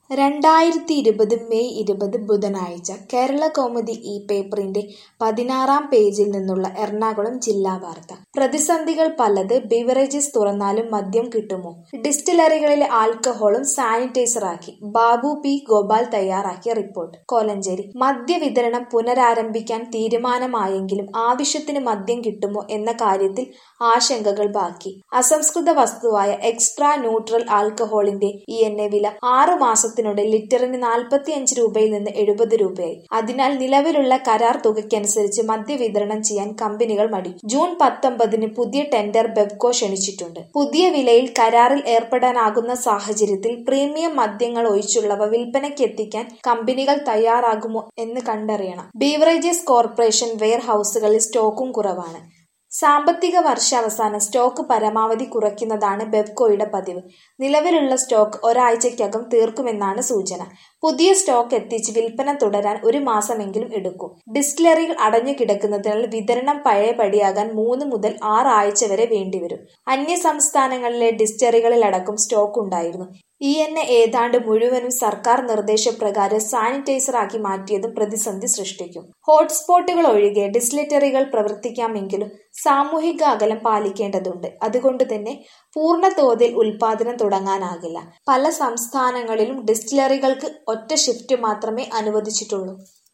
രണ്ടായിരത്തി ഇരുപത് മെയ് ഇരുപത് ബുധനാഴ്ച കേരളകൗമുദി ഈ പേപ്പറിന്റെ പതിനാറാം പേജിൽ നിന്നുള്ള എറണാകുളം ജില്ലാ വാർത്ത പ്രതിസന്ധികൾ പലത് ബിവറേജസ് തുറന്നാലും മദ്യം കിട്ടുമോ ഡിസ്റ്റിലറികളിലെ ആൽക്കഹോളും സാനിറ്റൈസറാക്കി ബാബു പി ഗോപാൽ തയ്യാറാക്കിയ റിപ്പോർട്ട് കോലഞ്ചേരി മദ്യവിതരണം പുനരാരംഭിക്കാൻ തീരുമാനമായെങ്കിലും ആവശ്യത്തിന് മദ്യം കിട്ടുമോ എന്ന കാര്യത്തിൽ ആശങ്കകൾ ബാക്കി അസംസ്കൃത വസ്തുവായ എക്സ്ട്രാ ന്യൂട്രൽ ആൽക്കഹോളിന്റെ ഇ എൻ എ വില ആറു മാസത്തിനുള്ളിൽ ലിറ്ററിന് നാൽപ്പത്തിയഞ്ച് രൂപയിൽ നിന്ന് എഴുപത് രൂപയായി അതിനാൽ നിലവിലുള്ള കരാർ തുകയ്ക്കനുസരിച്ച് മദ്യവിതരണം ചെയ്യാൻ കമ്പനികൾ മടി ജൂൺ പത്തൊമ്പതിന് പുതിയ ടെൻഡർ ബെബ്കോ ക്ഷണിച്ചിട്ടുണ്ട് പുതിയ വിലയിൽ കരാറിൽ ഏർപ്പെടാനാകുന്ന സാഹചര്യത്തിൽ പ്രീമിയം മദ്യങ്ങൾ ഒഴിച്ചുള്ളവ വിൽപ്പനയ്ക്ക് എത്തിക്കാൻ കമ്പനികൾ തയ്യാറാകുമോ എന്ന് കണ്ടറിയണം ബീവറേജസ് കോർപ്പറേഷൻ വെയർ ഹൌസുകളിൽ സ്റ്റോക്കും കുറവാണ് സാമ്പത്തിക വർഷാവസാനം സ്റ്റോക്ക് പരമാവധി കുറയ്ക്കുന്നതാണ് ബെബ്കോയുടെ പതിവ് നിലവിലുള്ള സ്റ്റോക്ക് ഒരാഴ്ചയ്ക്കകം തീർക്കുമെന്നാണ് സൂചന പുതിയ സ്റ്റോക്ക് എത്തിച്ച് വിൽപ്പന തുടരാൻ ഒരു മാസമെങ്കിലും എടുക്കും ഡിസ്റ്റിലറികൾ അടഞ്ഞു കിടക്കുന്നതിനാൽ വിതരണം പഴയപടിയാകാൻ മൂന്ന് മുതൽ ആറ് ആഴ്ച വരെ വേണ്ടിവരും അന്യ സംസ്ഥാനങ്ങളിലെ ഡിസ്റ്റിലറികളിലടക്കം സ്റ്റോക്ക് ഉണ്ടായിരുന്നു ഇ എൻ എ ഏതാണ്ട് മുഴുവനും സർക്കാർ നിർദ്ദേശപ്രകാരം സാനിറ്റൈസർ ആക്കി മാറ്റിയതും പ്രതിസന്ധി സൃഷ്ടിക്കും ഹോട്ട്സ്പോട്ടുകൾ ഒഴികെ ഡിസ്റ്റിലറികൾ പ്രവർത്തിക്കാമെങ്കിലും സാമൂഹിക അകലം പാലിക്കേണ്ടതുണ്ട് അതുകൊണ്ട് തന്നെ പൂർണ്ണ തോതിൽ ഉൽപാദനം തുടങ്ങാനാകില്ല പല സംസ്ഥാനങ്ങളിലും ഡിസ്റ്റിലറികൾക്ക് ഒറ്റ ഷിഫ്റ്റ് മാത്രമേ അനുവദിച്ചിട്ടുള്ളൂ